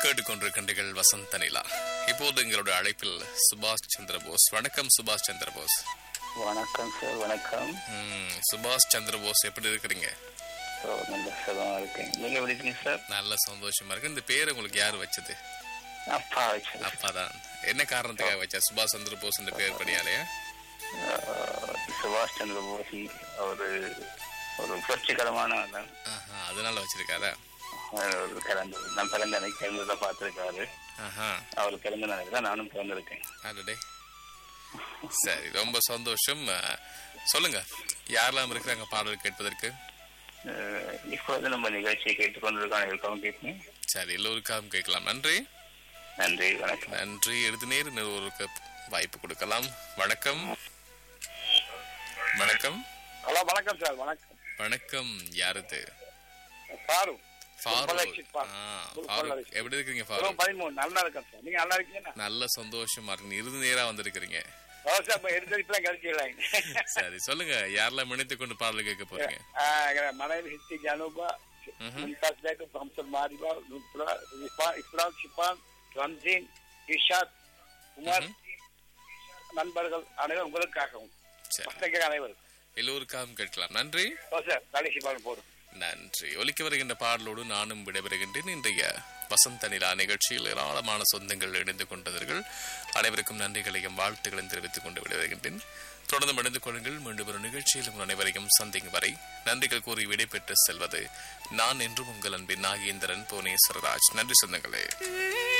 கேட்டுக்கொண்டிருக்கின்றீர்கள் வசந்த நிலா இப்போது எங்களுடைய அழைப்பில் சுபாஷ் சந்திர போஸ் வணக்கம் சுபாஷ் சந்திர போஸ் வணக்கம் சார் வணக்கம் ம், சுபாஷ் சந்திர போஸ் எப்படி இருக்கிறீங்க ஸோ நல்ல சுகமா இருக்கேன் நீங்க எப்படி இருக்கீங்க சார் நல்ல சந்தோஷமா இருக்கு இந்த பேர் உங்களுக்கு யார் வச்சது அப்பா வச்சு அப்பா தான் என்ன காரணத்துக்காக வச்சா சுபாஷ் சந்திர போஸ் இந்த பேர் படியாலையா சுபாஷ் சந்திர போஸ் ஒரு ஒரு புரட்சிகரமான ஆளு. ஆஹா அதனால வச்சிருக்காரா ஒரு பிறந்த நான் பிறந்த அன்னைக்கு பிறந்ததை பார்த்துருக்காரு ஆஹா அவர் பிறந்த நாளைக்கு தான் நானும் பிறந்திருக்கேன் அடடே சரி ரொம்ப சந்தோஷம் அஹ், சொல்லுங்க யாரெல்லாம் இருக்கிறாங்க பாடல் கேட்பதற்கு அஹ், இப்பொழுது நம்ம நிகழ்ச்சியை கேட்டுக்கொண்டிருக்கான இருக்கவும் கேட்பேன் சரி எல்லோருக்காகவும் கேட்கலாம் நன்றி நன்றி வணக்கம் நன்றி எடுத்து நேர் ஒருவருக்கு வாய்ப்பு கொடுக்கலாம் வணக்கம் வணக்கம் ஹலோ வணக்கம் சார் வணக்கம் வணக்கம் யாரது சாரு ஃபாரூக் புல்பலட்சிப்பா. ஆ, புல்பலட்சி. ஃபாரூக் எப்படி இருக்கீங்க ஒரு ஃபாரூக் பதிமூணு நல்லா இருக்கேன் சார் நீங்க நல்லா இருக்கீங்களா நல்ல சந்தோஷமா இருக்கு இறுதி நேரா வந்திருக்கிறீங்க ஓ சார் இப்போ எடுத்து கிடைச்சிடலாங்க சரி சொல்லுங்க யாரெல்லாம் இணைத்து கொண்டு பாடல் கேட்க போறீங்க மனைவி ஹிஸ்டி ஜானூபா ம்ஹும். மும்தாஸ் பேகம் ஹம்சல் மாரிபா நுப்ரா இஃபான் இஃப்ரான் ஷிபான் ரம்ஜீன் இஷாத் உமர் நண்பர்கள் அனைவரும் உங்களுக்காகவும் சரி மற்றவங்க அனைவரும் எல்லோருக்காகவும் கேட்கலாம் நன்றி ஓ சார் கடைசி பாடம் போடும் நன்றி ஒலிக்க வருகின்ற பாடலோடு நானும் விடைபெறுகின்றேன் இன்றைய வசந்த நிலா நிகழ்ச்சியில் ஏராளமான சொந்தங்கள் இணைந்து கொண்டவர்கள் அனைவருக்கும் நன்றிகளையும் வாழ்த்துக்களையும் தெரிவித்துக் கொண்டு விடைபெறுகின்றேன் தொடர்ந்து இணைந்து கொள்ளுங்கள் மீண்டும் ஒரு நிகழ்ச்சியில் உங்கள் அனைவரையும் சந்திக்கும் வரை நன்றிகள் கூறி விடைபெற்று செல்வது நான் என்றும் உங்கள் அன்பின் நாகேந்திரன் புவனேஸ்வரராஜ் நன்றி சொந்தங்களே